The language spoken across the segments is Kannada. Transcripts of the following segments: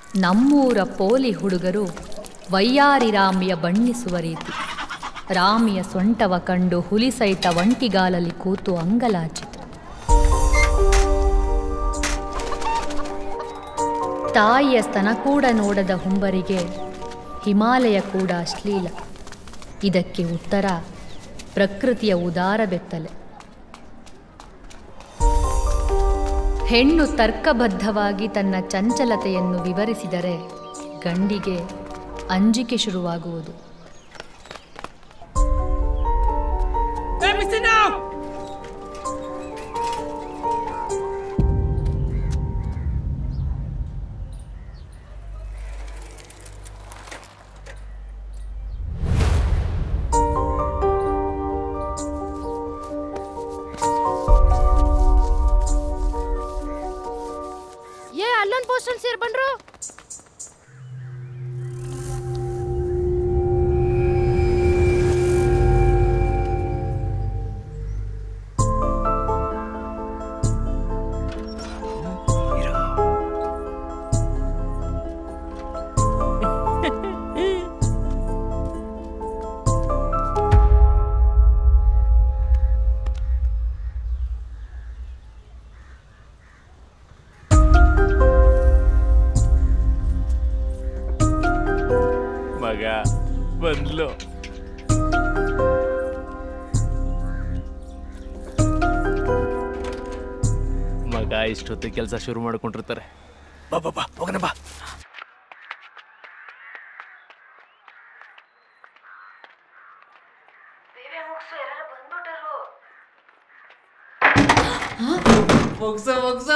ನಮ್ಮೂರ ಪೋಲಿ ಹುಡುಗರು ವಯ್ಯಾರಿ ರಾಮಿಯ ಬಣ್ಣಿಸುವ ರೀತಿ ರಾಮಿಯ ಸೊಂಟವ ಕಂಡು ಹುಲಿ ಸಹಿತ ಒಂಟಿಗಾಲಲ್ಲಿ ಕೂತು ಅಂಗಲಾಚಿತು ತಾಯಿಯ ಸ್ತನ ಕೂಡ ನೋಡದ ಹುಂಬರಿಗೆ ಹಿಮಾಲಯ ಕೂಡ ಅಶ್ಲೀಲ ಇದಕ್ಕೆ ಉತ್ತರ ಪ್ರಕೃತಿಯ ಉದಾರ ಬೆತ್ತಲೆ ಹೆಣ್ಣು ತರ್ಕಬದ್ಧವಾಗಿ ತನ್ನ ಚಂಚಲತೆಯನ್ನು ವಿವರಿಸಿದರೆ ಗಂಡಿಗೆ ಅಂಜಿಕೆ ಶುರುವಾಗುವುದು ಏ ಅಲ್ಲೊಂದು ಪೋಸ್ಟಲ್ ಸೇರ್ ಬಂದ್ರು ಮಗ ಬಂದ್ಲು ಮಗ ಇಷ್ಟೊತ್ತು ಕೆಲಸ ಶುರು ಮಾಡ್ಕೊಂಡಿರ್ತಾರೆ ಬಾ ಬಾ ಬಾ ಹೋಗೋಣ ಬಾ ಮುಗ್ಸೋ ಮುಗ್ಸೋ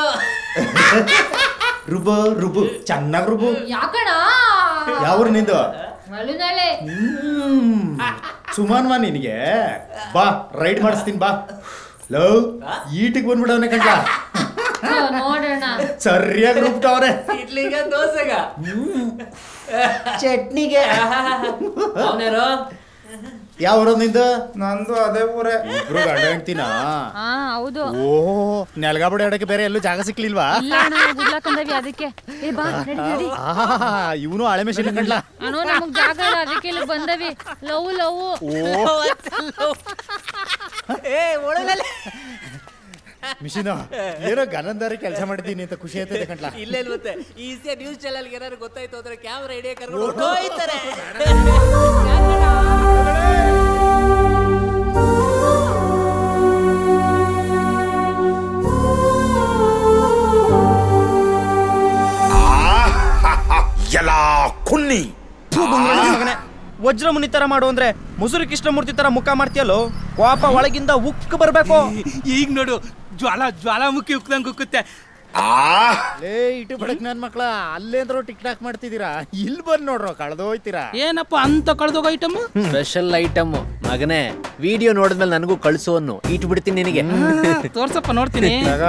ರುಬು ರುಬು ಚೆನ್ನಾಗ್ ರುಬು ಯಾಕಣ ಯಾವ್ರು ನಿಂದು ಮಳುನಾಳೆ ಹ್ಮ್. ಸುಮಾನ್ವಾ ನಿನಗೆ ಬಾ ರೈಡ್ ಮಾಡಿಸ್ತೀನಿ ಬಾ ಲವ್ ಈಟಿಗೆ ಬಂದ್ಬಿಡವನೆ ಕಂಡ ನೋಡೋಣ ಸರಿಯಾಗಿ ರುಬ್ಟವ್ರೆ ಇಡ್ಲಿಗ ದೋಸೆಗ ಚಟ್ನಿಗೆ ಅವನೇರೋ ಯಾವ ನಿಂದು ನಂದು ಅದೇ ಊರೇ ಇಬ್ರು ಗಂಡ ಹೆಂಡ್ತಿನಾ ಹಾ ಹೌದು ಓ ನೆಲಗಾಬಡಿ ಆಡಕ್ಕೆ ಬೇರೆ ಎಲ್ಲೂ ಜಾಗ ಸಿಕ್ಲಿಲ್ವಾ ಇಲ್ಲ ಅಣ್ಣ ಗುಡ್ಲಾಕಂದವಿ ಅದಕ್ಕೆ ಏ ಬಾ ನಡಿ ನಡಿ ಇವನು ಹಳೆ ಮೆಷಿನ್ ಕಂಡ್ಲ ಅಣ್ಣ ನಮಗ್ ಜಾಗ ಇಲ್ಲ ಅದಕ್ಕೆ ಇಲ್ಲಿ ಬಂದವಿ ಲವ್ ಲವ್ ಏ ಒಳಗಲೆ ಮಿಷಿನ್ ಏನೋ ಗನಂದಾರಿ ಕೆಲಸ ಮಾಡಿದ್ದೀನಿ ಅಂತ ಖುಷಿ ಆಯ್ತದೆ ಕಂಡ್ಲ ಇಲ್ಲೇ ಮತ್ತೆ ಈಸಿಯ ನ್ಯೂಸ್ ಚಾನಲ್ ಏನಾದ್ರು ಗೊತ್ತಾಯ್ತು ಅಂದ್ರೆ ಕ್ಯಾಮ್ರಾ ಹಿಡಿಯ ಕರ್ಕೊಂಡು ಹೋಯ್ತಾರೆ ಎಲ್ಲ ಕುನ್ನಿ ವಜ್ರ ಮುನಿ ತರ ಮಾಡು ಅಂದ್ರೆ ಮುಸುರು ಕೃಷ್ಣಮೂರ್ತಿ ತರ ಮುಖ ಮಾಡ್ತೀಯಲ್ಲೋ ಕೋಪ ಒಳಗಿಂದ ಉಕ್ಕ ಬರ್ಬೇಕು ಈಗ ನೋಡು ಜ್ವಾಲ ಜ್ವಾಲಾಮುಖಿ ಉಕ್ದಂಗ್ ಉಕ್ಕುತ್ತೆ ಲೇ ಇಟ್ಟು ಬಡಕ್ ನನ್ ಮಕ್ಳ ಅಲ್ಲೇಂದ್ರೂ ಟಿಕ್ ಟಾಕ್ ಮಾಡ್ತಿದ್ದೀರಾ ಇಲ್ಲಿ ಬಂದ್ ನೋಡ್ರೋ ಕಳ್ದೋಯ್ತೀರಾ ಏನಪ್ಪ ಅಂತ ಕಳ್ದೋಗ ಐಟಮ್ ಸ್ಪೆಷಲ್ ಐಟಮ್ ಮಗನೇ ವಿಡಿಯೋ ನೋಡಿದ್ಮೇಲೆ ನನಗೂ ಕಳ್ಸು ಅನ್ನು ಇಟ್ಟು ಬಿಡ್ತೀನಿ ನಿನಗೆ ತೋರ್ಸಪ್ಪ ನೋಡ್ತೀನಿ ಜಾಗ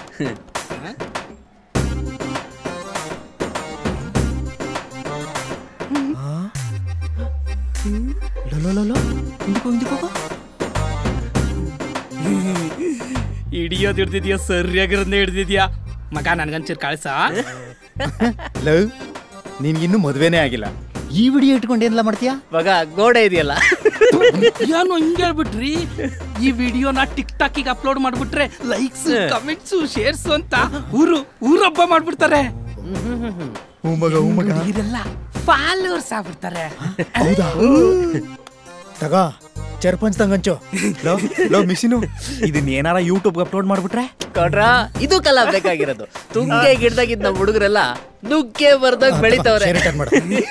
ಹಿಡಿಯೋದು ಹಿಡ್ದಿದ್ಯಾ ಸರಿಯಾಗಿರೋದ್ನೇ ಹಿಡ್ದಿದ್ಯಾ ಮಗ ನನ್ಗಂಚೂರು ಕಳ್ಸ ಲವ್ ನಿನ್ಗಿನ್ನೂ ಮದ್ವೆನೇ ಆಗಿಲ್ಲ ಈ ವಿಡಿಯೋ ಇಟ್ಕೊಂಡು ಏನೆಲ್ಲ ಮಾಡ್ತೀಯಾ ಮಗ ಗೋಡೆ ಇದೆಯಲ್ಲ ಏನು ಹಿಂಗ್ ಹೇಳ್ಬಿಟ್ರಿ ಈ ವಿಡಿಯೋನ ಟಿಕ್ ಟಾಕಿಗೆ ಅಪ್ಲೋಡ್ ಮಾಡ್ಬಿಟ್ರೆ ಲೈಕ್ಸ್ ಕಮೆಂಟ್ಸ್ ಶೇರ್ಸ್ ಅಂತ ಊರು ಊರಬ್ಬ ಮಾಡ್ಬಿಡ್ತಾರೆ ಹೂ ಮಗ ಹೂ ಮಗ ಇದೆಲ್ಲ ಫಾಲೋವರ್ಸ್ ಆಗ್ಬಿಡ್ತಾರೆ ಹೌದಾ ತಗ ಚರ್ಪಂಚ್ ತಂಗಂಚು ಲವ್ ಲವ್ ಮಿಷಿನು ಇದನ್ನ ಏನಾರ ಯೂಟ್ಯೂಬ್ಗೆ ಅಪ್ಲೋಡ್ ಮಾಡ್ಬಿಟ್ರೆ ಕೊಡ್ರ ಇದು ಕಲ ಬೇಕಾಗಿರೋದು ತುಂಗೆ ಗಿಡದಾಗಿದ್ದ ನಮ್ಮ ಹುಡುಗರೆಲ್ಲ ನುಗ್ಗೆ ಬರ್ದಾಗ ಬೆಳಿತವ್ರೆ share return ಮಾಡು.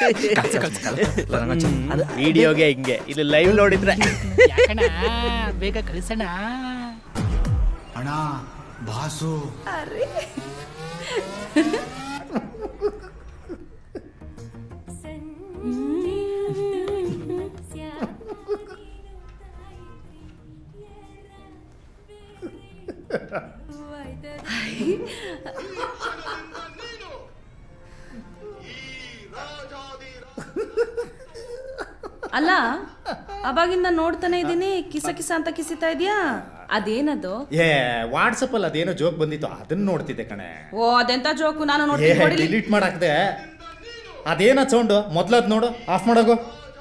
ವಿಡಿಯೋಗೆ ಹಿಂಗೆ ಇಲ್ಲಿ ಲೈವ್ ನೋಡಿದ್ರೆ ಯಾಕಣ ಬೇಗ ಕಳಿಸೋಣ ಅಣ್ಣ ಬಾಸು ಅಲ್ಲ ಅವಾಗಿಂದ ನೋಡ್ತಾನೆ ಇದ್ದೀನಿ ಕಿಸ ಕಿಸ ಅಂತ ಕಿಸಿತಾ ಇದೀಯಾ ಅದೇನದು ಏ ವಾಟ್ಸಪ್ ಅಲ್ಲಿ ಅದೇನೋ ಜೋಕ್ ಬಂದಿತ್ತು ಅದನ್ನ ನೋಡ್ತಿದ್ದೆ ಕಣೆ ಓ ಅದೆಂತ ಜೋಕು ನಾನು ಏ ನೋಡ್ತೀನಿ ಕೊಡಿಲಿ ಡಿಲೀಟ್ ಮಾಡಾಕ್ದೆ ಅದೇನ ಸೌಂಡು ಮೊದ್ಲದ್ ನೋಡು ಆಫ್ ಮಾಡೋಗು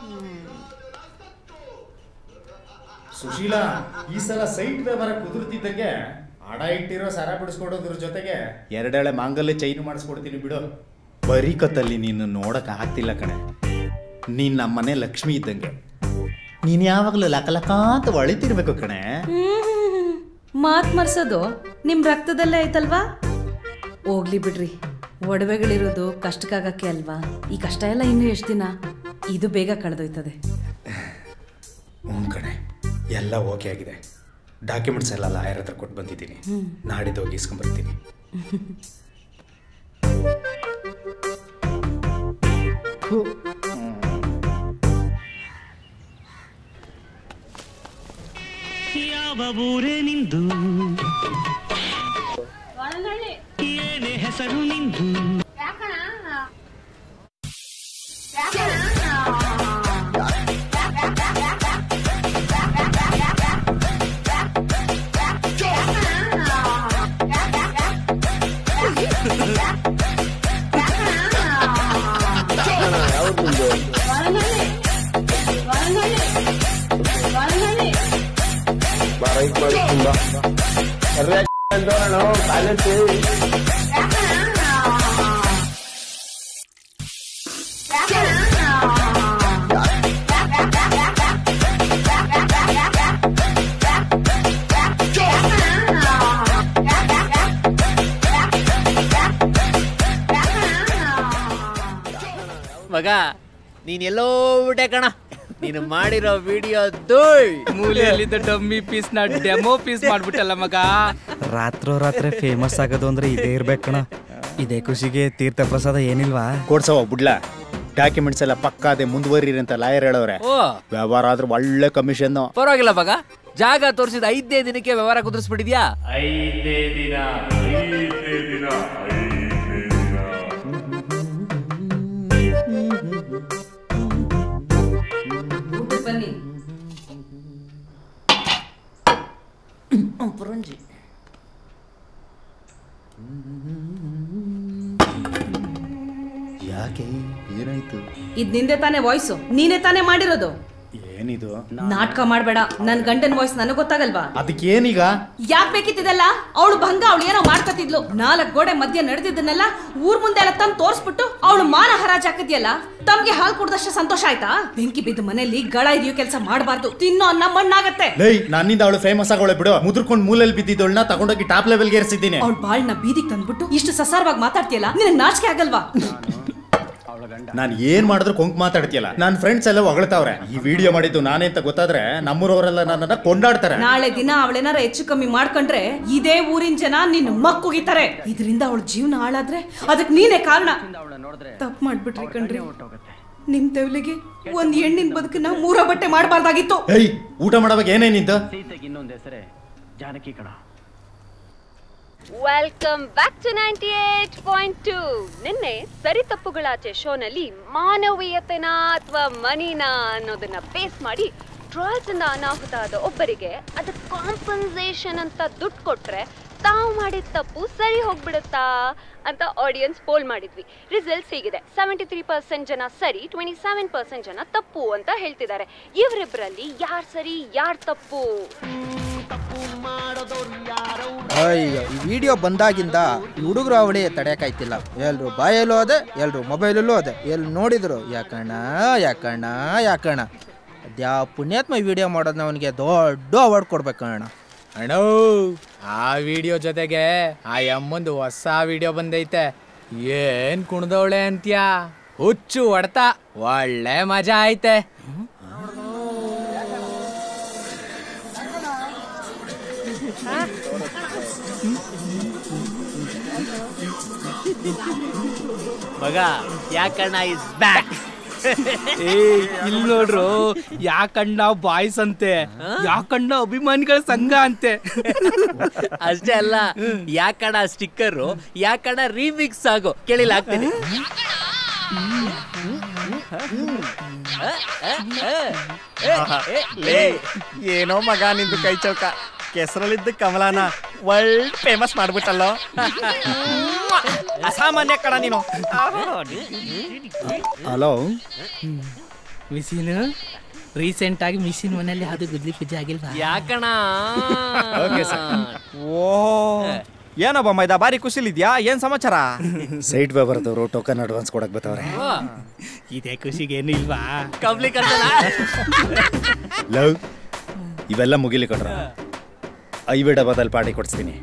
ಸುಶೀಲಾ ಈ ಸಲ ಸೈಟ್ ವ್ಯವಹಾರ ಕುದುರ್ತಿದ್ದಂಗೆ ಅಡ ಇಟ್ಟಿರೋ ಸರ ಬಿಡಿಸ್ಕೊಡೋದ್ರ ಜೊತೆಗೆ ಎರಡೆಳೆ ಮಾಂಗಲ್ಯ ಚೈನ್ ಮಾಡಿಸ್ಕೊಡ್ತೀನಿ ಬಿಡು ಬರೀ ಕತ್ತಲ್ಲಿ ನೀನು ನೋಡಕ್ ಆಗ್ತಿಲ್ಲ ಕಣೆ ನೀನ್ ನಮ್ಮನೆ ಲಕ್ಷ್ಮಿ ಇದ್ದಂಗೆ ನೀನ್ ಯಾವಾಗಲೂ ಲಕ ಲಕ ಅಂತ ಒಳಿತಿರ್ಬೇಕು ಕಣೆ ಮಾತ್ ಮರ್ಸೋದು ನಿಮ್ ರಕ್ತದಲ್ಲೇ ಐತಲ್ವಾ ಹೋಗ್ಲಿ ಬಿಡ್ರಿ ಒಡವೆಗಳಿರೋದು ಕಷ್ಟಕ್ಕಾಗಕ್ಕೆ ಅಲ್ವಾ ಈ ಕಷ್ಟ ಎಲ್ಲ ಇನ್ನೂ ಎಷ್ಟು ದಿನ ಇದು ಬೇಗ ಕಳೆದೋಯ್ತದೆ ಹ್ಞೂ ಕಣೆ ಎಲ್ಲ ಓಕೆ ಆಗಿದೆ ಡಾಕ್ಯುಮೆಂಟ್ಸ್ ಎಲ್ಲ ಲಾಯರ್ ಹತ್ರ ಕೊಟ್ಟು ಬಂದಿದ್ದೀನಿ ನಾಡಿದ್ದು ಹೋಗಿ ಇಸ್ಕೊಂಬರ್ತೀನಿ ಯಾವ ಊರೇ ನಿಂದು ಏನೇ ಹೆಸರು ನಿಂದು ಮಗ ನೀನ್ ಎಲ್ಲೋ ಬಿಟ್ಟೆ ಕಣ ನೀನು ಮಾಡಿರೋ ವಿಡಿಯೋ ಧೂಳ್ ಮೂಲೆಯಲ್ಲಿದ್ದ ಡಮ್ಮಿ ಪೀಸ್ ನ ಡೆಮೋ ಪೀಸ್ ಮಾಡ್ಬಿಟ್ಟಲ್ಲ ಮಗ ರಾತ್ರೋ ರಾತ್ರಿ ಫೇಮಸ್ ಆಗೋದು ಅಂದ್ರೆ ಇದೇ ಇರ್ಬೇಕು ಕಣ ಇದೇ ಖುಷಿಗೆ ತೀರ್ಥ ಪ್ರಸಾದ ಏನಿಲ್ವಾ ಕೊಡ್ಸವ ಬುಡ್ಲ ಡಾಕ್ಯುಮೆಂಟ್ಸ್ ಎಲ್ಲ ಪಕ್ಕಾದೆ ಮುಂದುವರಿರಿ ಅಂತ ಲಾಯರ್ ಹೇಳವ್ರೆ ಓ ವ್ಯವಹಾರ ಆದ್ರೂ ಒಳ್ಳೆ ಕಮಿಷನ್ ಪರವಾಗಿಲ್ಲ ಮಗ ಜಾಗ ತೋರಿಸಿದ ಐದೇ ದಿನಕ್ಕೆ ವ್ಯವಹಾರ ಕುದುರಿಸ್ಬಿಟ್ಟಿದ್ಯಾ ಬನ್ನಿ ಯಾಕೆ ಏನಾಯ್ತು ಇದ್ ನಿಂದೆ ತಾನೇ ವಾಯ್ಸು ನೀನೇ ತಾನೇ ಮಾಡಿರೋದು ಏನಿದು ನಾಟಕ ಮಾಡ್ಬೇಡ ನನ್ ಗಂಡನ್ ವಾಯ್ಸ್ ನನಗ್ ಗೊತ್ತಾಗಲ್ವಾ ಅದಕ್ಕೇನೀಗ ಯಾಕ್ ಬೇಕಿತ್ತಿದೆಲ್ಲ ಅವಳು ಭಂಗ ಅವಳು ಏನೋ ಮಾಡ್ಕತಿದ್ಲು ನಾಲ್ಕ್ ಗೋಡೆ ಮಧ್ಯೆ ನಡೆದಿದ್ದನ್ನೆಲ್ಲ ಊರ್ ಮುಂದೆ ಎಲ್ಲ ತಂದು ತೋರ್ಸ್ಬಿಟ್ಟು ಅವಳು ಮಾನ ಹರಾಜ್ ಹಾಕಿದ್ಯಲ್ಲ ತಮ್ಗೆ ಹಾಲು ಕುಡ್ದಷ್ಟು ಸಂತೋಷ ಆಯ್ತಾ ಬೆಂಕಿ ಬಿದ್ದು ಮನೆಯಲ್ಲಿ ಗಳ ಹಿಡಿಯೋ ಕೆಲಸ ಮಾಡಬಾರ್ದು ತಿನ್ನೋ ಅನ್ನ ಮಣ್ಣಾಗತ್ತೆ ಲೈ ನನ್ನಿಂದ ಅವಳು ಫೇಮಸ್ ಆಗೋಳೆ ಬಿಡು ಮುದ್ರಕೊಂಡು ಮೂಲೆಯಲ್ಲಿ ಬಿದ್ದಿದ್ದವಳನ್ನ ತಗೊಂಡೋಗಿ ಟಾಪ್ ಲೆವೆಲ್ಗೆ ಏರಿಸಿದ್ದೀನಿ ಅವಳ ಬಾಳ್ನ ಬೀದಿಗೆ ತಂದ್ಬಿಟ್ಟು ಇಷ್ಟು ಸಸಾರವಾಗಿ ಮಾತಾಡ್ತೀಯಲ್ಲ ನಿನಗೆ ನಾಚಿಕೆ ಆಗಲ್ವಾ ನಾನು ಏನ್ ಮಾಡಿದ್ರು ಕೊಂಕ್ ಮಾತಾಡ್ತೀಯಲ್ಲ ನನ್ನ ಫ್ರೆಂಡ್ಸ್ ಎಲ್ಲ ಹೊಗಳ್ತಾವ್ರೆ ಈ ವಿಡಿಯೋ ಮಾಡಿದ್ದು ನಾನೇ ಅಂತ ಗೊತ್ತಾದ್ರೆ ನಮ್ಮೂರವರೆಲ್ಲ ನನ್ನನ್ನ ಕೊಂಡಾಡ್ತಾರೆ ನಾಳೆ ದಿನ ಅವಳೇನಾರ ಹೆಚ್ಚು ಕಮ್ಮಿ ಮಾಡ್ಕೊಂಡ್ರೆ ಇದೇ ಊರಿನ ಜನ ನಿನ್ನ ಮಕ್ಕುಗಿತಾರೆ ಇದರಿಂದ ಅವಳ ಜೀವನ ಹಾಳಾದ್ರೆ ಅದಕ್ಕೆ ನೀನೇ ಕಾರಣ ತಪ್ಪು ಮಾಡ್ಬಿಟ್ರಿ ಕಣ್ರಿ ನಿಮ್ ತೆವಲಿಗೆ ಒಂದ್ ಹೆಣ್ಣಿನ ಬದುಕನ್ನ ಮೂರ ಬಟ್ಟೆ ಮಾಡಬಾರ್ದಾಗಿತ್ತು ಏಯ್ ಊಟ ಮಾಡುವಾಗ ಏನೇನಿದ್ದು ಇನ್ನೊಂದು ಹೆಸರೇ ಜಾನಕಿ ಕಣ welcome back to ninety eight point two ನಿನ್ನೆ ಸರಿ ತಪ್ಪುಗಳಾಚೆ ಶೋನಲ್ಲಿ ಮಾನವೀಯತೆನ ಅಥವಾ ಮನಿನ ಅನ್ನೋದನ್ನ ಬೇಸ್ ಮಾಡಿ ಟ್ರಾಲ್ಸ್ ಇಂದ ಅನಾಹುತ ಆದ ಒಬ್ಬರಿಗೆ ಅದಕ್ಕೆ ಕಾಂಪನ್ಸೇಷನ್ ಅಂತ ದುಡ್ಡು ಕೊಟ್ರೆ ತಾವು ಮಾಡಿದ ತಪ್ಪು ಸರಿ ಹೋಗ್ಬಿಡುತ್ತಾ ಅಂತ ಆಡಿಯನ್ಸ್ ಪೋಲ್ ಮಾಡಿದ್ವಿ ರಿಸಲ್ಟ್ಸ್ ಹೀಗಿದೆ ಸೆವೆಂಟಿ ತ್ರೀ ಪರ್ಸೆಂಟ್ ಜನ ಸರಿ ಟ್ವೆಂಟಿ ಸೆವೆನ್ ಪರ್ಸೆಂಟ್ ಜನ ತಪ್ಪು ಅಂತ ಹೇಳ್ತಿದ್ದಾರೆ ಇವರಿಬ್ಬರಲ್ಲಿ ಯಾರು ಸರಿ ಯಾರು ತಪ್ಪು ಅಯ್ಯೋ ಈ ವಿಡಿಯೋ ಬಂದಾಗಿಂದ ಈ ಹುಡುಗರು ಅವಳಿ ತಡೆಯಕ್ಕಾಯ್ತಿಲ್ಲ ಎಲ್ರು ಬಾಯಲ್ಲೂ ಅದೇ ಎಲ್ರು ಮೊಬೈಲಲ್ಲೂ ಅದೇ ಎಲ್ಲಿ ನೋಡಿದ್ರು ಯಾಕಣ್ಣ ಯಾಕಣ್ಣ ಯಾಕಣ್ಣ ಅದ್ಯಾ ಪುಣ್ಯಾತ್ಮ ವಿಡಿಯೋ ಮಾಡೋದನ್ನ ಅವನಿಗೆ ದೊಡ್ಡ ಅವಾರ್ಡ್ ಕೊಡ್ಬೇಕಣ್ಣ ಅಣ್ಣ ಆ ವಿಡಿಯೋ ಜೊತೆಗೆ ಆ ಅಮ್ಮಂದು ಹೊಸ ವಿಡಿಯೋ ಬಂದೈತೆ ಏನ್ ಕುಣ್ದವಳೆ ಅಂತ್ಯಾ ಹುಚ್ಚು ಹೊಡ್ತಾ ಒಳ್ಳೆ ಮಜಾ ಐತೆ ಮಗ ಯಾಕಣ್ಣ ಇಸ್ ಬ್ಯಾಕ್ ಏ ಇಲ್ಲಿ ನೋಡ್ರು ಯಾಕಣ್ಣ ಬಾಯ್ಸ್ ಅಂತೆ ಯಾಕಣ್ಣ ಅಭಿಮಾನಿಗಳ ಸಂಘ ಅಂತೆ ಅಷ್ಟೇ ಅಲ್ಲ ಯಾಕಣ್ಣ ಸ್ಟಿಕ್ಕರು ಯಾಕಣ್ಣ ರೀಮಿಕ್ಸ್ ಆಗೋ ಕೇಳಿಲ್ಲ ಆಗ್ತೀನಿ ಏನೋ ಮಗ ನಿಂದು ಕೈ ಚೌಕ ಕೆಸರಲ್ಲಿದ್ದ ಕಮಲಾನ ವರ್ಲ್ಡ್ ಫೇಮಸ್ ಮಾಡ್ಬಿಟ್ಟಲ್ಲೋ ಅಸಾಮಾನ್ಯ ಕಣ ನೀನು ಹಲೋ ಮಿಸಿನ್ ರೀಸೆಂಟ್ ಆಗಿ ಮಿಷಿನ್ ಮನೆಯಲ್ಲಿ ಅದು ಗುದ್ಲಿ ಪೂಜೆ ಆಗಿಲ್ವಾ ಯಾಕಣ ಓಕೆ ಸರ್ ಓ ಏನೋ ಬೊಮ್ಮ ಇದ ಬಾರಿ ಖುಷಿಲಿದ್ಯಾ ಏನ್ ಸಮಾಚಾರ ಸೈಟ್ ವ್ಯವಹಾರದವರು ಟೋಕನ್ ಅಡ್ವಾನ್ಸ್ ಕೊಡಕ್ ಬತ್ತವ್ರೆ ಇದೇ ಖುಷಿಗೆ ಏನು ಇಲ್ವಾ ಕಬ್ಲಿ ಕರ್ತನ ಲವ್ ಇವೆಲ್ಲ ಮುಗಿಲಿ ಕಟ್ರ ಐವೇಡ ಬದಲ್ ಪಾರ್ಟಿ ಕೊಡಿಸ್ತೀನಿ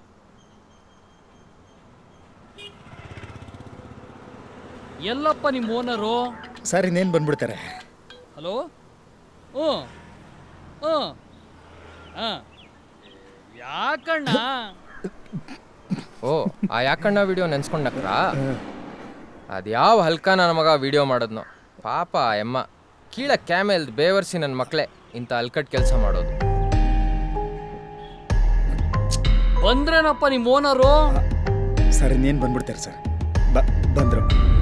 ಎಲ್ಲಪ್ಪ ನಿಮ್ಮ ಓನರು ಸರ್ ಇನ್ನೇನು ಬಂದ್ಬಿಡ್ತಾರೆ ಹಲೋ ಹ್ಞೂ ಹ್ಞೂ ಹಾಂ ಯಾಕಣ್ಣ ಓ ಆ ಯಾಕಣ್ಣ ವಿಡಿಯೋ ನೆನ್ಸ್ಕೊಂಡಕ್ರ ಅದ್ಯಾವ ಹಲ್ಕ ನನ್ನ ಮಗ ವಿಡಿಯೋ ಮಾಡೋದ್ನೋ ಪಾಪ ಆ ಎಮ್ಮ ಕೀಳ ಕ್ಯಾಮೆಲ್ ಬೇವರ್ಸಿ ನನ್ನ ಮಕ್ಕಳೇ ಇಂಥ ಅಲ್ಕಟ್ ಕೆಲಸ ಮಾಡೋದು ಬಂದ್ರೇನಪ್ಪ ನಿಮ್ಮ ಓನರು ಸರ್ ಇನ್ನೇನು ಬಂದ್ಬಿಡ್ತಾರೆ ಸರ್ ಬ ಬಂದರು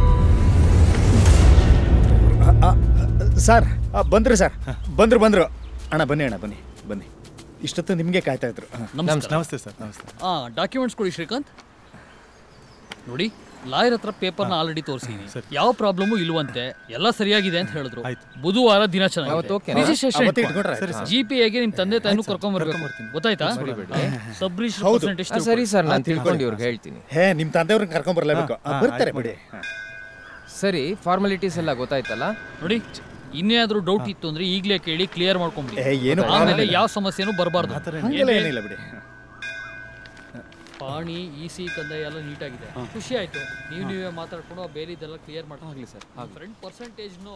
ಸರ್ ಆ, ಬಂದ್ರು ಸರ್ ಬಂದ್ರು ಬಂದ್ರು ಅಣ್ಣ ಬನ್ನಿ ಅಣ್ಣ ಬನ್ನಿ ಬನ್ನಿ ಇಷ್ಟೊತ್ತು ನಿಮಗೆ ಕಾಯ್ತಾ ಇದ್ರು ಹ. ನಮಸ್ತೆ ಸರ್ ನಮಸ್ತೆ ಹಾಂ ಡಾಕ್ಯುಮೆಂಟ್ಸ್ ಕೊಡಿ ಶ್ರೀಕಾಂತ್ ನೋಡಿ ಲಾಯರ್ ಹತ್ರ ಪೇಪರ್ನ ಆಲ್ರೆಡಿ ತೋರಿಸಿದೀನಿ ಯಾವ ಪ್ರಾಬ್ಲಮು ಇಲ್ವಂತೆ ಎಲ್ಲ ಸರಿಯಾಗಿದೆ ಅಂತ ಹೇಳಿದ್ರು ಬುಧವಾರ ದಿನ ಅವತ್ತು okay ನಾ? ಅವತ್ತು ಇಟ್ಕೊಂಡ್ರೆ ಆಯ್ತು. ಚೆನ್ನಾಗಿ ಜಿ ಪಿ ಆಗಿ ನಿಮ್ ತಂದೆ ತಾಯಿನೂ ಕರ್ಕೊಂಡ್ ಬರ್ಬೇಕು ಗೊತ್ತಾಯ್ತಾ ಸಬ್ ಹೌದು. ಆ, ಸರಿ ಸರ್ ನಾನು ತಿಳ್ಕೊಂಡು ಇವ್ರಿಗೆ ಹೇಳ್ತೀನಿ ಹೇ ನಿಮ್ಮ ತಂದೆಯವ್ರನ್ನ ಕರ್ಕೊಂಡ್ ಬರಲೇಬೇಕು ಹಾ, ಬರ್ತಾರೆ ಆಯ್ತು ಬಿಡಿ ಸರಿ ಫಾರ್ಮಾಲಿಟೀಸ್ ಎಲ್ಲ ಗೊತ್ತಾಯ್ತಲ್ಲ ನೋಡಿ ಇನ್ನೇನಾದ್ರೂ ಡೌಟ್ ಇತ್ತು ಅಂದ್ರೆ ಈಗಲೇ ಕೇಳಿ ಕ್ಲಿಯರ್ ಮಾಡ್ಕೊಂಬಿಡಿ ಏ, ಏನು ಆಮೇಲೆ problem ಇಲ್ಲ. ಯಾವ ಸಮಸ್ಯೆನೂ ಬರಬಾರ್ದು ಹಂಗೆಲ್ಲ ಏನಿಲ್ಲ ಬಿಡಿ ಪಾಣಿ ಇ ಸಿ ಕಂದಾಯ ಎಲ್ಲ ನೀಟಾಗಿದೆ ಖುಷಿ ಆಯ್ತು ನೀವು ನೀವೇ ಮಾತಾಡ್ಕೊಂಡು ಆ ಬೇಲಿದೆಲ್ಲ ಕ್ಲಿಯರ್ ಮಾಡ್ಕೊಳ್ಳಿ ಸರ್ ಫ್ರೆಂಡ್ ಪರ್ಸೆಂಟೇಜ್ನು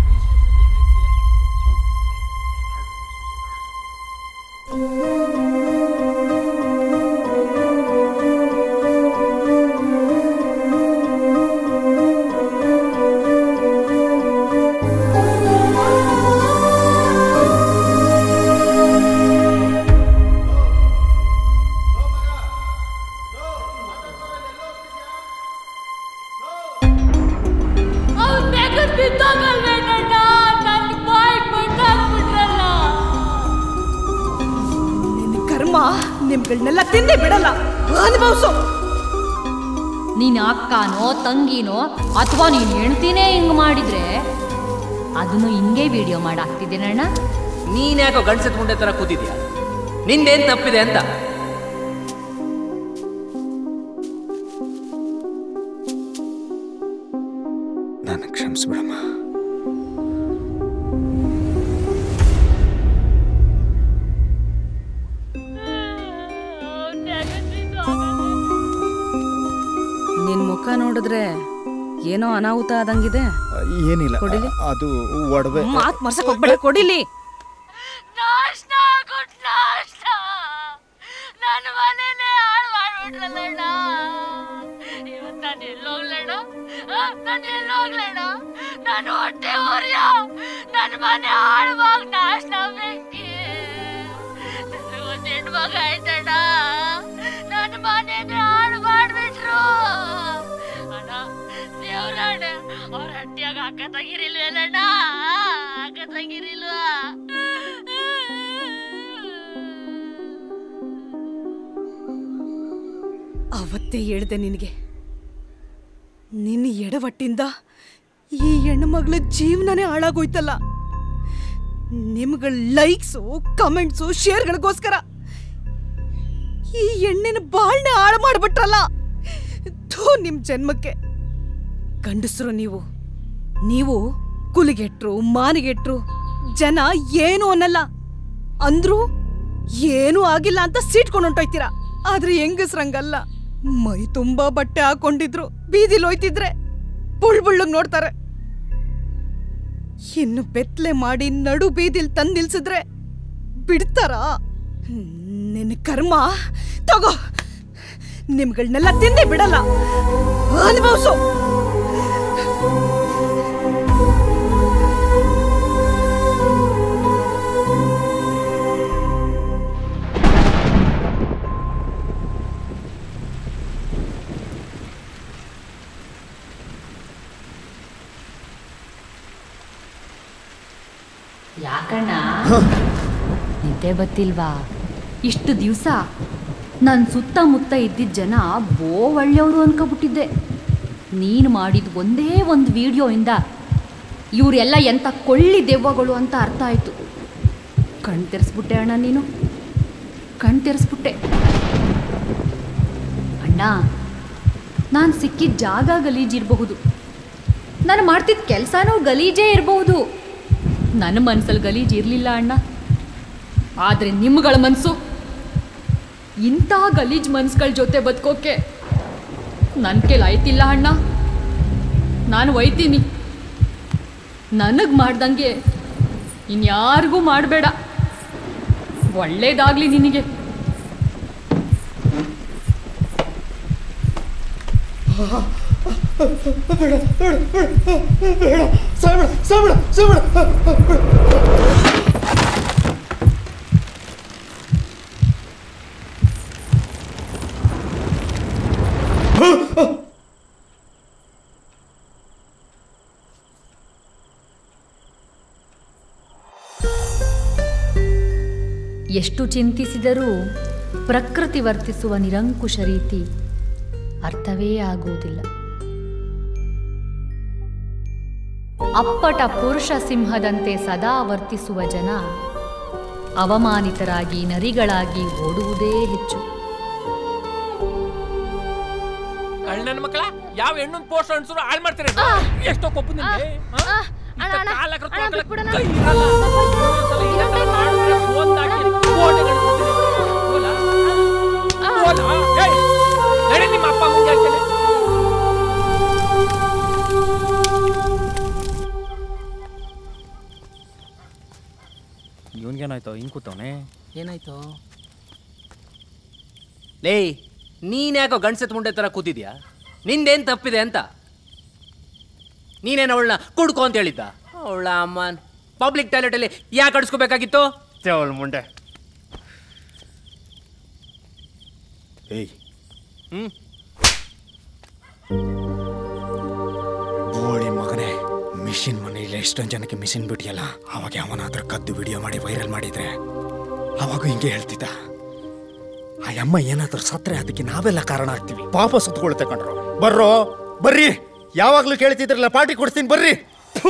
ಅವ್ನ್ ನೆಗದ್ ಬಿದ್ದೋಗಲ್ವೇನಣ್ಣ ನನ್ ಬಾಯಿಗ್ ಮಣ್ಣಾಕ್ಬಿಟ್ರಲ್ಲ ನಿನ್ನ ಕರ್ಮ ನಿಮ್ಗಳನ್ನೆಲ್ಲ ತಿಂದೇ ಬಿಡಲ್ಲ ಅನುಭವಿಸು ನೀನ್ ಅಕ್ಕನೋ ತಂಗಿನೋ ಅಥವಾ ನೀನ್ ಹೆಣ್ತಿನೇ ಹಿಂಗ್ ಮಾಡಿದ್ರೆ ಅದನ್ನು ಹಿಂಗೆ ವಿಡಿಯೋ ಮಾಡಾಕ್ತಿದ್ದೀನಣ್ಣ ನೀನ್ ಯಾಕೋ ಗಂಡ್ಸೆತ್ಕೊಂಡೆ ತರ ಕೂತಿದ್ಯಾ ನಿಂದೇನ್ ತಪ್ಪಿದೆ ಅಂತ ನಾನು ಕ್ಷಮಿಸ್ಬಿಡಮ್ಮ ನಿನ್ ಮುಖ ನೋಡಿದ್ರೆ ಏನೋ ಅನಾಹುತ ಆದಂಗಿದೆ ಏನಿಲ್ಲ ಕೊಡಿಲಿ? ಅದು ಒಡವೆ ಮಾತ್ ಮರ್ಸಕ್ ಹೋಗ್ಬೇಡ ಕೊಡಿಲಿ ನಾಷ್ಟ ಗುಡ್ ನಾಷ್ಟ ನನ್ನ ಮನೇನೆ ಹಾಳು ಮಾಡ್ಬಿಟ್ರಲ್ಲಣ್ಣ ಇವತ್ತು ನಾನು ಎಲ್ಲೋಗ್ಲಣ್ಣ ನಾನು ಎಲ್ಲೋಗ್ಲಣ್ಣ ನಾನು ಹೊಟ್ಟೆ ಊರ್ಯ ನನ್ನ ಮನೆ ಹಾಳುವಾಗ ನಾಷ್ಟ ಬೆಂಕಿ ಒಂದು ಹೆಣ್ಮಗ ಆಯ್ತಣ್ಣ ನನ್ನ ಮನೇನೆ ಹಾಳು ಮಾಡ್ಬಿಟ್ರು ಅಣ್ಣ ದೇವ್ರಣ್ಣ ಅವ್ರ ಹಟ್ಟಿಯಾಗ ಅಕ್ಕ ತೆಗಿರಿಲ್ವೇಲಣ್ಣ ಅಕ್ಕ ತೆಗಿರಿಲ್ವಾ ಅವತ್ತೇ ಹೇಳ್ದೆ ನಿನಗೆ ನಿನ್ನ ಎಡವಟ್ಟಿಂದ ಈ ಹೆಣ್ಣುಮಗಳ ಜೀವನನೇ ಹಾಳಾಗೋಯ್ತಲ್ಲ ನಿಮ್ಗಳ ಲೈಕ್ಸು ಕಮೆಂಟ್ಸು ಶೇರ್ಗಳಿಗೋಸ್ಕರ ಈ ಹೆಣ್ಣಿನ ಬಾಳ್ನೆ ಹಾಳು ಮಾಡ್ಬಿಟ್ರಲ್ಲ ಥೂ ನಿಮ್ ಜನ್ಮಕ್ಕೆ ಗಂಡಸರು ನೀವು ನೀವು ಕುಲಿಗೆಟ್ರು ಮಾನಿಗೆಟ್ರು ಜನ ಏನು ಅನ್ನಲ್ಲ ಅಂದ್ರು ಏನೂ ಆಗಿಲ್ಲ ಅಂತ ಸೀಟ್ಕೊಂಡು ಹೊಂಟೋಯ್ತೀರಾ ಆದ್ರೆ ಹೆಂಗಸ್ರಂಗಲ್ಲ ಮೈ ತುಂಬಾ ಬಟ್ಟೆ ಹಾಕೊಂಡಿದ್ರು ಬೀದಿಲ್ ಹೋಯ್ತಿದ್ರೆ ಬುಳ್ ಬುಳ್ಳಗ್ ನೋಡ್ತಾರೆ ಇನ್ನು ಬೆತ್ಲೆ ಮಾಡಿ ನಡು ಬೀದಿಲ್ ತಂದ್ ನಿಲ್ಸಿದ್ರೆ ಬಿಡ್ತಾರಾ ನಿನ್ನ ಕರ್ಮ ತಗೋ ನಿಮ್ಗಳನ್ನೆಲ್ಲ ತಿಂದೇ ಬಿಡಲ್ಲ ಅನುಭವಿಸು ಯಾಕಣ್ಣ ನಿದ್ದೆ ಬತ್ತಿಲ್ವಾ ಇಷ್ಟು ದಿವಸ ನನ್ನ ಸುತ್ತಮುತ್ತ ಇದ್ದಿದ್ದ ಜನ ಬೋ ಒಳ್ಳೆಯವರು ಅನ್ಕೊಬಿಟ್ಟಿದ್ದೆ ನೀನು ಮಾಡಿದ ಒಂದೇ ಒಂದು ವಿಡಿಯೋಯಿಂದ ಇವರೆಲ್ಲ ಎಂಥ ಕೊಳ್ಳಿ ದೆವ್ವಗಳು ಅಂತ ಅರ್ಥ ಆಯಿತು ಕಣ್ ತೆರೆಸ್ಬಿಟ್ಟೆ ಅಣ್ಣ ನೀನು ಕಣ್ ತೆರೆಸ್ಬಿಟ್ಟೆ ಅಣ್ಣ ನಾನು ಸಿಕ್ಕಿದ ಜಾಗ ಗಲೀಜಿರಬಹುದು ನಾನು ಮಾಡ್ತಿದ್ದ ಕೆಲಸನೂ ಗಲೀಜೇ ಇರಬಹುದು ನನ್ನ ಮನಸ್ಸಲ್ಲಿ ಗಲೀಜ್ ಇರಲಿಲ್ಲ ಅಣ್ಣ ಆದರೆ ನಿಮ್ಗಳ ಮನಸ್ಸು ಇಂಥ ಗಲೀಜ್ ಮನ್ಸುಗಳ ಜೊತೆ ಬದುಕೋಕೆ ನನ್ನ ಕೈಲಿ ಆಯ್ತಿಲ್ಲ ಅಣ್ಣ ನಾನು ಒಯ್ತೀನಿ ನನಗೆ ಮಾಡ್ದಂಗೆ ಇನ್ಯಾರಿಗೂ ಮಾಡಬೇಡ ಒಳ್ಳೇದಾಗ್ಲಿ ನಿನಗೆ ಬೇಡ ಬೇಡ ಬೇಡ ಬೇಡ ಸಾಯ್ಬೇಡ ಸಾಯ್ಬೇಡ ಸಾಯ್ಬೇಡ ಎಷ್ಟು ಚಿಂತಿಸಿದರೂ ಪ್ರಕೃತಿ ವರ್ತಿಸುವ ನಿರಂಕುಶ ರೀತಿ ಅರ್ಥವೇ ಆಗುವುದಿಲ್ಲ ಅಪ್ಪಟ ಪುರುಷ ಸಿಂಹದಂತೆ ಸದಾ ವರ್ತಿಸುವ ಜನ ಅವಮಾನಿತರಾಗಿ ನರಿಗಳಾಗಿ ಓಡುವುದೇ ಹೆಚ್ಚು ಅಣ್ಣನ ಮಕ್ಕಳ ಯಾವ ಹೆಣ್ಣನ್ ಪೋಸ್ಟ್ ಅನ್ಸರು ಹಾಳು ಮಾಡ್ತಾರೆ ಎಷ್ಟೋ ಕೊಪ್ಪು ನಿನ್ಗೆ ಆ? ಇಂಥ ಕಾಲ್ ಹಾಕ್ರೆ ತೊಳ್ಕೊಳಕ್ ಕೈ ಇರಲ್ಲ. ಒಂದೊಂದ್ಸಲ ಏನಾದ್ರು ಮಾಡಿದ್ರೆ phone ತಾಕಿ ಫೋಟೋಗಳು ಬಿಡ್ತೀನಿ. ಹೋಲಾ? ಹೋಲಾ? ಏಯ್, ನಡಿ ನಿಮ್ಮ ಅಪ್ಪ ಅಮ್ಮಂಗೆ ಹೇಳ್ತೇನೆ ಇವನ್ಗೇನಾಯ್ತು ಹಿಂಗ್ ಕೂತವನೆ ಏನಾಯ್ತು ಲೇ ನೀನ್ ಯಾಕೋ ಗಂಡ್ಸತ್ ಮುಂಡೆ ತರ ಕೂತಿದ್ಯಾ ನಿಂದೇನ್ ತಪ್ಪಿದೆ ಅಂತ ನೀನೇನು ಅವಳನ್ನ ಕುಡ್ಕೊ ಅಂತ ಹೇಳಿದ್ದ ಅವಳ ಅಮ್ಮನ್ ಪಬ್ಲಿಕ್ ಟಾಯ್ಲೆಟ್ ಅಲ್ಲಿ ಯಾಕೆ ಅಡಿಸ್ಕೋಬೇಕಾಗಿತ್ತು ಅವಳ ಮುಂಡೆ ಏಯ್ ಹ್ಮ್ ಬೋಳಿ ಮಗನೇ ಮಿಷಿನ್ ಮನೆಯಲ್ಲಿ ಎಷ್ಟೊಂದು ಜನಕ್ಕೆ ಮಿಷಿನ್ ಬಿಟ್ಟಿಯಲ್ಲ ಅವಾಗ ಅವನಾದ್ರೂ ಕದ್ದು ವಿಡಿಯೋ ಮಾಡಿ ವೈರಲ್ ಮಾಡಿದ್ರೆ ಅವಾಗ ಹಿಂಗೆ ಹೇಳ್ತಿದ್ದ ಆ ಅಮ್ಮ ಏನಾದ್ರೂ ಸತ್ರೆ ಅದಕ್ಕೆ ನಾವೆಲ್ಲ ಕಾರಣ ಆಗ್ತೀವಿ ಪಾಪ ಸುತ್ಕೊಳ್ತೆ ಕಣ್ರು ಬರ್ರೋ ಬರ್ರಿ ಯಾವಾಗ್ಲೂ ಕೇಳ್ತಿದ್ರಲ್ಲ ಪಾರ್ಟಿ ಕೊಡ್ತೀನಿ ಬರ್ರಿ ಥು.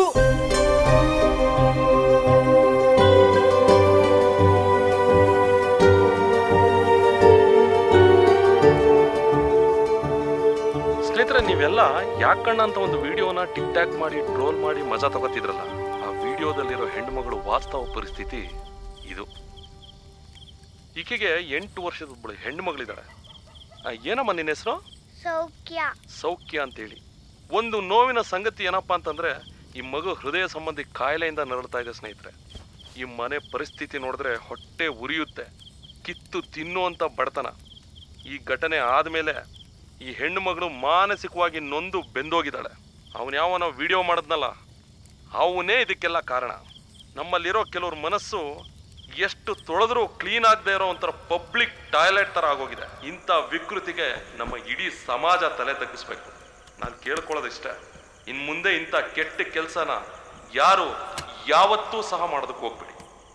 ಸ್ನೇಹಿತರೆ ನೀವೆಲ್ಲ ಯಾಕಣ್ಣ ಅಂತ ಒಂದು ವಿಡಿಯೋನ ಟಿಕ್ ಟ್ಯಾಕ್ ಮಾಡಿ ಟ್ರೋಲ್ ಮಾಡಿ ಮಜಾ ತಗೋತಿದ್ರಲ್ಲ ಆ ವಿಡಿಯೋದಲ್ಲಿರೋ ಹೆಣ್ಮಗಳು ವಾಸ್ತವ ಪರಿಸ್ಥಿತಿ ಇದು ಈಕೆಗೆ ಎಂಟು ವರ್ಷದ ಒಬ್ಬಳು ಹೆಣ್ಣು ಮಗಳಿದ್ದಾಳೆ ಆ, ಏನಮ್ಮ ನಿನ್ನ ಹೆಸರು ಸೌಖ್ಯ ಸೌಖ್ಯ ಅಂತೇಳಿ ಒಂದು ನೋವಿನ ಸಂಗತಿ ಏನಪ್ಪಾ ಅಂತಂದ್ರೆ ಈ ಮಗು ಹೃದಯ ಸಂಬಂಧಿ ಕಾಯಿಲೆಯಿಂದ ನರಳ್ತಾ ಇದೆ ಸ್ನೇಹಿತರೆ ಈ ಮನೆ ಪರಿಸ್ಥಿತಿ ನೋಡಿದ್ರೆ ಹೊಟ್ಟೆ ಉರಿಯುತ್ತೆ ಕಿತ್ತು ತಿನ್ನುವಂತ ಬಡತನ ಈ ಘಟನೆ ಆದ್ಮೇಲೆ ಈ ಹೆಣ್ಣು ಮಗಳು ಮಾನಸಿಕವಾಗಿ ನೊಂದು ಬೆಂದೋಗಿದ್ದಾಳೆ ಅವನು ಯಾವನೋ ವಿಡಿಯೋ ಮಾಡಿದ್ನಲ್ಲ ಅವನೇ ಇದಕ್ಕೆಲ್ಲ ಕಾರಣ ನಮ್ಮಲ್ಲಿರೋ ಕೆಲವ್ರ ಮನಸ್ಸು ಎಷ್ಟು ತೊಳೆದ್ರೂ ಕ್ಲೀನ್ ಆಗದೆ ಇರೋ ಒಂಥರ ಪಬ್ಲಿಕ್ ಟಾಯ್ಲೆಟ್ ತರ ಆಗೋಗಿದೆ ಇಂಥ ವಿಕೃತಿಗೆ ನಮ್ಮ ಇಡೀ ಸಮಾಜ ತಲೆ ತಗ್ಗಿಸ್ಬೇಕು ನಾನು ಕೇಳ್ಕೊಳ್ಳೋದಿಷ್ಟೇ ಇನ್ ಮುಂದೆ ಇಂಥ ಕೆಟ್ಟ ಕೆಲಸನ ಯಾರು ಯಾವತ್ತೂ ಸಹ ಮಾಡೋದಕ್ಕೆ ಹೋಗ್ಬೇಡಿ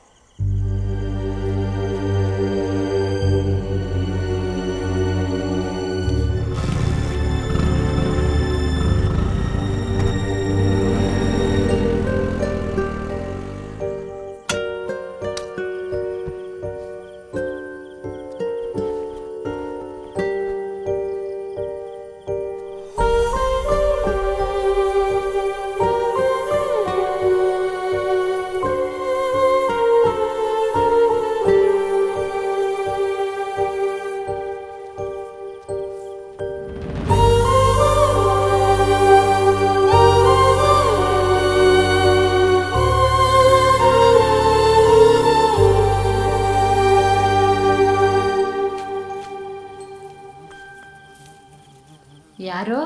ಯಾರೋ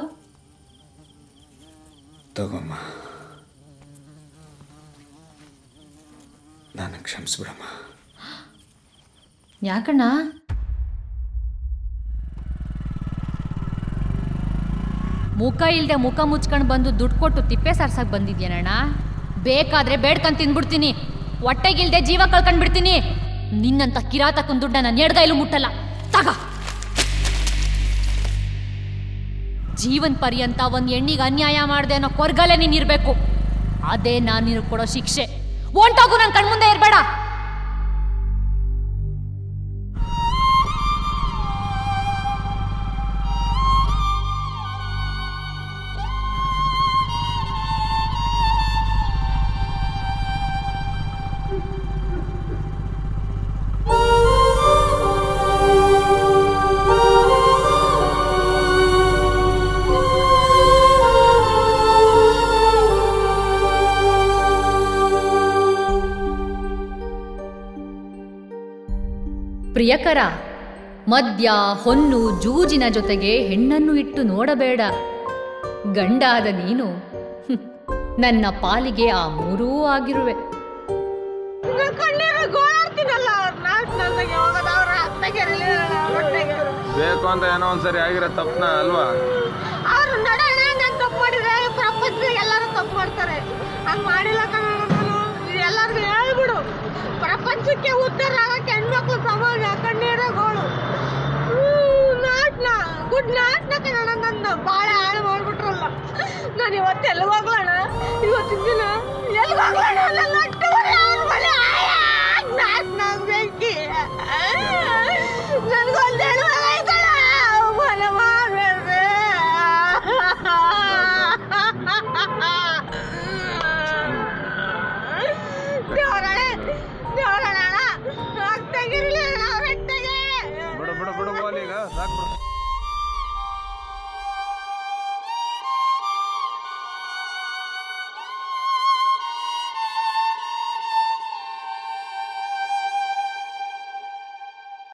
ತಗೋಮ್ಮ ನಾನು ಕ್ಷಮಿಸ್ಬಿಡಮ್ಮ ಯಾಕಣ್ಣ ಮುಖ ಇಲ್ದೆ ಮುಖ ಮುಚ್ಕೊಂಡು ಬಂದು ದುಡ್ಡು ಕೊಟ್ಟು ತಿಪ್ಪೆ ಸಾರ್ಸಕ್ ಬಂದಿದ್ಯನಣ್ಣ ಬೇಕಾದ್ರೆ ಬೇಡ್ಕೊಂಡ್ ತಿಂದ್ಬಿಡ್ತೀನಿ ಹೊಟ್ಟೆಗಿಲ್ದೆ ಜೀವ ಕಳ್ಕೊಂಡ್ಬಿಡ್ತೀನಿ ನಿನ್ನಂತ ಕಿರಾತಕ್ಕನ್ ದುಡ್ಡ ನಾನು ಎಡ್ಗೈಲು ಮುಟ್ಟಲ್ಲ ತಗ ಜೀವನ್ ಪರ್ಯಂತ ಒಂದ್ ಹೆಣ್ಣಿಗೆ ಅನ್ಯಾಯ ಮಾಡ್ದೆ ಅನ್ನೋ ಕೊರ್ಗಲೆ ನೀನ್ ಇರ್ಬೇಕು ಅದೇ ನಾನು ನಿನಗೆ ಕೊಡೋ ಶಿಕ್ಷೆ ಹೊಂಟೋಗು ನನ್ ಕಣ್ಮುಂದೆ ಇರ್ಬೇಡ ಪ್ರಿಯಕರ ಮದ್ಯ ಹೊನ್ನು ಜೂಜಿನ ಜೊತೆಗೆ ಹೆಣ್ಣನ್ನು ಇಟ್ಟು ನೋಡಬೇಡ ಗಂಡಾದ ನೀನು ಹ್ಮ್, ನನ್ನ ಪಾಲಿಗೆ ಆ ಮೂರೂ ಆಗಿರುವೆ ಕಣ್ಣೀರು ಗೋಳಾಡ್ತೀನಲ್ಲ ನಾಲ್ಕು ನನಗೆ ಹೋಗೋದು ಅವ್ರ ಅತ್ತಗೆ ಹೊಟ್ಟೆಗೆ ಬೇಕು ಅಂತ ಏನೋ ಒಂದ್ಸರಿ ಆಗಿರೋ ತಪ್ಪನ ಅಲ್ವಾ ಅವ್ರು ನಡೆಯೋಣ ನಾನು ತಪ್ಪು ಮಾಡಿದ್ರೆ ಈ ಪ್ರಪಂಚದಾಗ ಎಲ್ಲರೂ ತಪ್ಪು ಮಾಡ್ತಾರೆ ಹಂಗ್ ಮಾಡಿಲ್ಲ ಕಣೋ ನಾನು ಎಲ್ಲರಿಗೂ ಹೇಳ್ಬಿಡು ಪ್ರಪಂಚಕ್ಕೆ ಉದ್ಧಾರ ಆಗಕ್ಕೆ ಹೆಣ್ಮಕ್ಳು ಸಮಾಜ ಕಣ್ಣೀರ ಗೋಳು ನಾಟ್ನ ಗುಡ್ ನಾಟ್ನ ಕಣ ನನ್ನ ಬಾಳ ಹಾಳು ಮಾಡ್ಬಿಟ್ರಲ್ಲ ನಾನು ಇವತ್ತು ಎಲ್ಲಿ ಹೋಗ್ಲಣ ಇವತ್ತಿನ ದಿನ ಎಲ್ಲಿ ಹೋಗ್ಲಣ ನನ್ನ ಅಟ್ಟುವರೆ